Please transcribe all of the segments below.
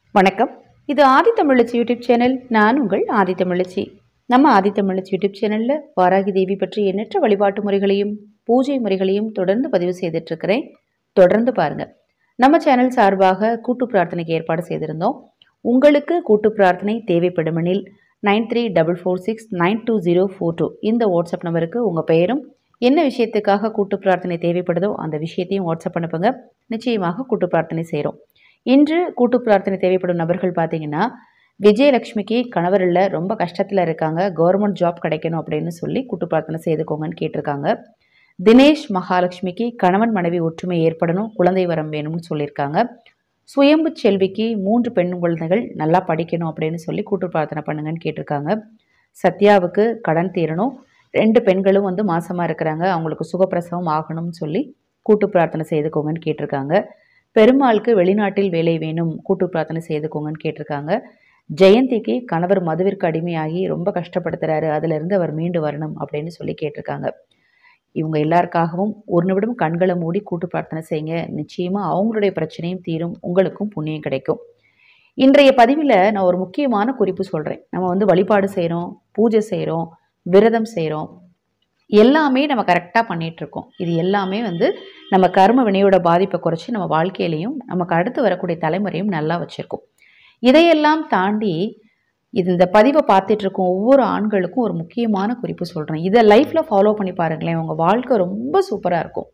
வணக்கம் இது ஆதி தமிழச்சி YouTube channel நான் உங்கள் ஆதி தமிழச்சி நம்ம ஆதி தமிழச்சி யூடியூப் சேனலில் வாராகி தேவி பற்றி எண்ணற்ற வழிபாட்டு முறைகளையும் பூஜை முறைகளையும் தொடர்ந்து பதிவு செய்துட்டு இருக்கிறேன் தொடர்ந்து பாருங்க நம்ம சேனல் சார்பாக கூட்டு பிரார்த்தனைக்கு ஏற்பாடு செய்திருந்தோம் உங்களுக்கு கூட்டு பிரார்த்தனை தேவைப்படுமெனில் nine three double four six nine two zero four two இந்த வாட்ஸ்அப் நம்பருக்கு உங்கள் பெயரும் என்ன விஷயத்துக்காக கூட்டு பிரார்த்தனை தேவைப்படுதோ அந்த விஷயத்தையும் வாட்ஸ்அப் அனுப்புங்க நிச்சயமாக கூட்டு பிரார்த்தனை செய்கிறோம் இன்று கூட்டு பிரார்த்தனை தேவைப்படும் நபர்கள் பார்த்தீங்கன்னா விஜயலட்சுமிக்கு கணவர் இல்லை ரொம்ப கஷ்டத்தில் இருக்காங்க கவர்மெண்ட் ஜாப் கிடைக்கணும் அப்படின்னு சொல்லி கூட்டு பிரார்த்தனை செய்துக்கோங்கன்னு கேட்டிருக்காங்க தினேஷ் மகாலட்சுமிக்கு கணவன் மனைவி ஒற்றுமை ஏற்படணும் குழந்தை வரம் வேணும்னு சொல்லியிருக்காங்க சுயம்பு செல்விக்கு மூன்று பெண் குழந்தைகள் நல்லா படிக்கணும் அப்படின்னு சொல்லி கூட்டு பிரார்த்தனை பண்ணுங்கன்னு கேட்டிருக்காங்க சத்யாவுக்கு கடன் தீரணும் ரெண்டு பெண்களும் வந்து மாசமாக இருக்கிறாங்க அவங்களுக்கு சுகப்பிரசவம் ஆகணும்னு சொல்லி கூட்டு பிரார்த்தனை செய்துக்கோங்கன்னு கேட்டிருக்காங்க பெருமாளுக்கு வெளிநாட்டில் வேலை வேணும் கூட்டு பிரார்த்தனை செய்துக்கோங்கன்னு கேட்டிருக்காங்க ஜெயந்திக்கு கணவர் மதுவிற்கு அடிமையாகி ரொம்ப கஷ்டப்படுத்துறாரு அதிலிருந்து அவர் மீண்டு வரணும் அப்படின்னு சொல்லி கேட்டிருக்காங்க இவங்க எல்லாருக்காகவும் ஒரு நிமிடம் கண்களை மூடி கூட்டு பிரார்த்தனை செய்யுங்க நிச்சயமாக அவங்களுடைய பிரச்சனையும் தீரும் உங்களுக்கும் புண்ணியம் கிடைக்கும் இன்றைய பதிவில் நான் ஒரு முக்கியமான குறிப்பு சொல்கிறேன் நம்ம வந்து வழிபாடு செய்கிறோம் பூஜை செய்கிறோம் விரதம் செய்கிறோம் எல்லாமே நம்ம கரெக்டாக பண்ணிகிட்ருக்கோம் இது எல்லாமே வந்து நம்ம கர்ம வினையோட பாதிப்பை குறைச்சி நம்ம வாழ்க்கையிலையும் நமக்கு அடுத்து வரக்கூடிய தலைமுறையும் நல்லா வச்சுருக்கோம் இதையெல்லாம் தாண்டி இது இந்த பதிவை பார்த்துட்டு இருக்கும் ஒவ்வொரு ஆண்களுக்கும் ஒரு முக்கியமான குறிப்பு சொல்கிறேன் இதை லைஃப்பில் ஃபாலோ பண்ணி பாருங்களேன் உங்கள் வாழ்க்கை ரொம்ப சூப்பராக இருக்கும்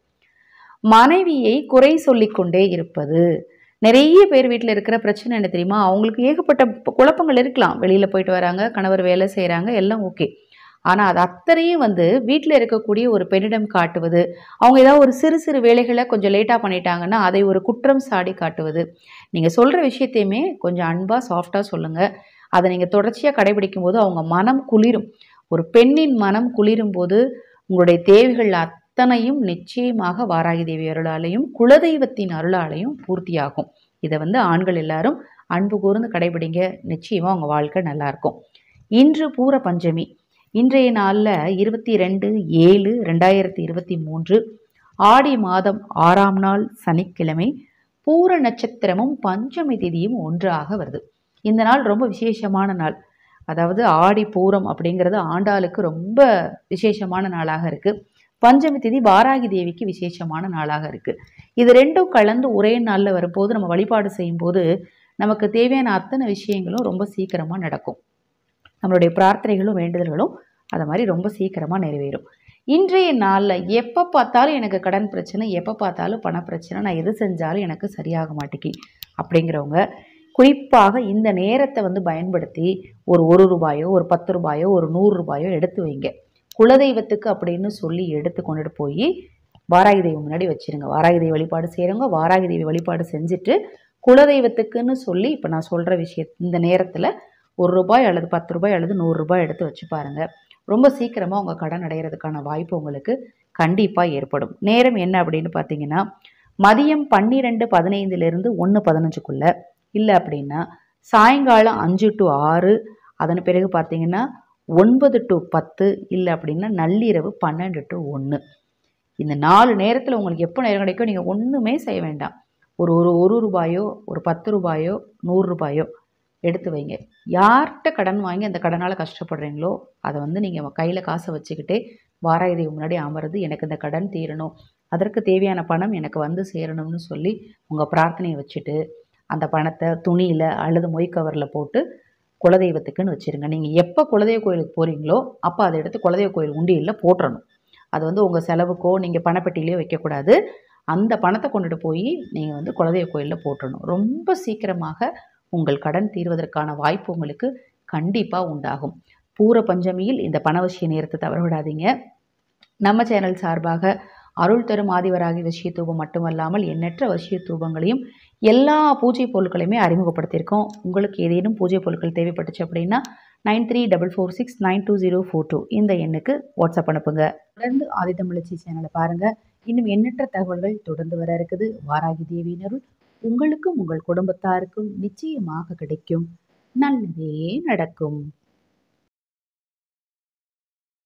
மனைவியை குறை சொல்லிக்கொண்டே இருப்பது நிறைய பேர் வீட்டில் இருக்கிற பிரச்சனை என்ன தெரியுமா அவங்களுக்கு ஏகப்பட்ட குழப்பங்கள் இருக்கலாம் வெளியில் போயிட்டு வராங்க கணவர் வேலை செய்கிறாங்க எல்லாம் ஓகே ஆனால் அது அத்தனையும் வந்து வீட்டில் இருக்கக்கூடிய ஒரு பெண்ணிடம் காட்டுவது அவங்க ஏதாவது ஒரு சிறு சிறு வேலைகளை கொஞ்சம் லேட்டாக பண்ணிட்டாங்கன்னா அதை ஒரு குற்றம் சாடி காட்டுவது நீங்கள் சொல்கிற விஷயத்தையுமே கொஞ்சம் அன்பாக சாஃப்டாக சொல்லுங்கள் அதை நீங்கள் தொடர்ச்சியாக கடைபிடிக்கும் போது அவங்க மனம் குளிரும் ஒரு பெண்ணின் மனம் குளிரும் போது உங்களுடைய தேவைகள் அத்தனையும் நிச்சயமாக வாராகி தேவி அருளாலையும் குலதெய்வத்தின் அருளாலையும் பூர்த்தியாகும் இதை வந்து ஆண்கள் எல்லாரும் அன்பு கூர்ந்து கடைபிடிங்க நிச்சயமாக உங்கள் வாழ்க்கை நல்லாயிருக்கும் இன்று பூர பஞ்சமி இன்றைய நாளில் இருபத்தி ரெண்டு ஏழு ரெண்டாயிரத்தி இருபத்தி மூன்று ஆடி மாதம் ஆறாம் நாள் சனிக்கிழமை பூர நட்சத்திரமும் பஞ்சமி திதியும் ஒன்றாக வருது இந்த நாள் ரொம்ப விசேஷமான நாள் அதாவது ஆடி பூரம் அப்படிங்கிறது ஆண்டாளுக்கு ரொம்ப விசேஷமான நாளாக இருக்குது பஞ்சமி திதி வாராகி தேவிக்கு விசேஷமான நாளாக இருக்குது இது ரெண்டும் கலந்து ஒரே நாளில் வரும்போது நம்ம வழிபாடு செய்யும்போது நமக்கு தேவையான அத்தனை விஷயங்களும் ரொம்ப சீக்கிரமாக நடக்கும் நம்மளுடைய பிரார்த்தனைகளும் வேண்டுதல்களும் அதை மாதிரி ரொம்ப சீக்கிரமாக நிறைவேறும் இன்றைய நாளில் எப்போ பார்த்தாலும் எனக்கு கடன் பிரச்சனை எப்போ பார்த்தாலும் பண பிரச்சனை நான் எது செஞ்சாலும் எனக்கு சரியாக மாட்டேங்கி அப்படிங்கிறவங்க குறிப்பாக இந்த நேரத்தை வந்து பயன்படுத்தி ஒரு ஒரு ரூபாயோ ஒரு பத்து ரூபாயோ ஒரு நூறு ரூபாயோ எடுத்து வைங்க குலதெய்வத்துக்கு அப்படின்னு சொல்லி எடுத்து கொண்டுட்டு போய் வாராகி தேவி முன்னாடி வச்சிருங்க வாராகி தேவி வழிபாடு செய்கிறவங்க வாராகி தேவி வழிபாடு செஞ்சுட்டு குலதெய்வத்துக்குன்னு சொல்லி இப்போ நான் சொல்கிற விஷயம் இந்த நேரத்தில் ஒரு ரூபாய் அல்லது பத்து ரூபாய் அல்லது நூறு ரூபாய் எடுத்து வச்சு பாருங்கள் ரொம்ப சீக்கிரமாக உங்கள் கடன் அடைகிறதுக்கான வாய்ப்பு உங்களுக்கு கண்டிப்பாக ஏற்படும் நேரம் என்ன அப்படின்னு பார்த்தீங்கன்னா மதியம் பன்னிரெண்டு பதினைந்துலேருந்து ஒன்று பதினஞ்சுக்குள்ளே இல்லை அப்படின்னா சாயங்காலம் அஞ்சு டு ஆறு அதன் பிறகு பார்த்தீங்கன்னா ஒன்பது டு பத்து இல்லை அப்படின்னா நள்ளிரவு பன்னெண்டு டு ஒன்று இந்த நாலு நேரத்தில் உங்களுக்கு எப்போ நேரம் கிடைக்கும் நீங்கள் ஒன்றுமே செய்ய வேண்டாம் ஒரு ஒரு ஒரு ரூபாயோ ஒரு பத்து ரூபாயோ நூறு ரூபாயோ எடுத்து வைங்க யார்கிட்ட கடன் வாங்கி அந்த கடனால் கஷ்டப்படுறீங்களோ அதை வந்து நீங்கள் கையில் காசை வச்சுக்கிட்டே வாராகி தேவி முன்னாடி அமர்ந்து எனக்கு இந்த கடன் தீரணும் அதற்கு தேவையான பணம் எனக்கு வந்து சேரணும்னு சொல்லி உங்கள் பிரார்த்தனையை வச்சுட்டு அந்த பணத்தை துணியில் அல்லது மொய் கவரில் போட்டு குலதெய்வத்துக்குன்னு வச்சுருங்க நீங்கள் எப்போ குலதெய்வ கோயிலுக்கு போகிறீங்களோ அப்போ அதை எடுத்து குலதெய்வ கோயில் உண்டியலில் போட்டுறணும் அது வந்து உங்கள் செலவுக்கோ நீங்கள் பணப்பெட்டிலையோ வைக்கக்கூடாது அந்த பணத்தை கொண்டுட்டு போய் நீங்கள் வந்து குலதெய்வ கோயிலில் போட்டுறணும் ரொம்ப சீக்கிரமாக உங்கள் கடன் தீர்வதற்கான வாய்ப்பு உங்களுக்கு கண்டிப்பாக உண்டாகும் பூர பஞ்சமியில் இந்த பணவசிய நேரத்தை தவற விடாதீங்க நம்ம சேனல் சார்பாக அருள் தரும் ஆதிவராகி வசிய தூபம் மட்டுமல்லாமல் எண்ணற்ற வசிய தூபங்களையும் எல்லா பூஜை பொருட்களையுமே அறிமுகப்படுத்தியிருக்கோம் உங்களுக்கு ஏதேனும் பூஜை பொருட்கள் தேவைப்பட்டுச்சு அப்படின்னா nine three double four six nine two zero four two இந்த எண்ணுக்கு வாட்ஸ்அப் அனுப்புங்க தொடர்ந்து ஆதித்தமிழச்சி சேனலை பாருங்கள் இன்னும் எண்ணற்ற தகவல்கள் தொடர்ந்து வர இருக்குது வாராகி தேவியினருள் உங்களுக்கும் உங்கள் குடும்பத்தாருக்கும் நிச்சயமாக கிடைக்கும் நல்லதே நடக்கும்